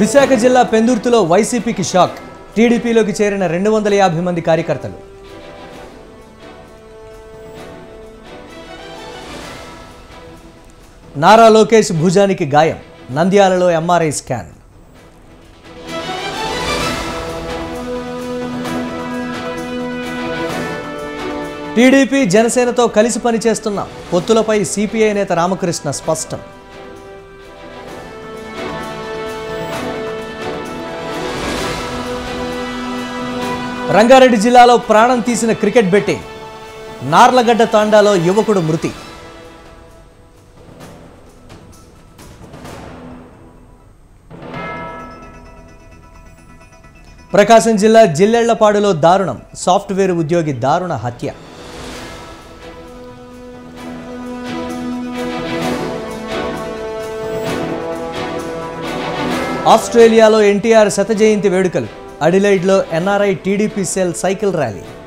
విశాఖ జిల్లా పెందుర్తిలో వైసీపీకి షాక్ టీడీపీలోకి చేరిన రెండు వందల యాభై మంది కార్యకర్తలు నారా లోకేష్ భుజానికి గాయం నంద్యాలలో ఎంఆర్ఐ స్కాన్ టీడీపీ జనసేనతో కలిసి పనిచేస్తున్నాం పొత్తులపై సిపిఐ నేత రామకృష్ణ స్పష్టం రంగారెడ్డి జిల్లాలో ప్రాణం తీసిన క్రికెట్ బెట్టింగ్ నార్లగడ్డ తాండాలో యువకుడు మృతి ప్రకాశం జిల్లా జిల్లెళ్లపాడులో దారుణం సాఫ్ట్వేర్ ఉద్యోగి దారుణ హత్య ఆస్ట్రేలియాలో ఎన్టీఆర్ శత జయంతి వేడుకలు అడిలైడ్లో NRI TDP cell cycle rally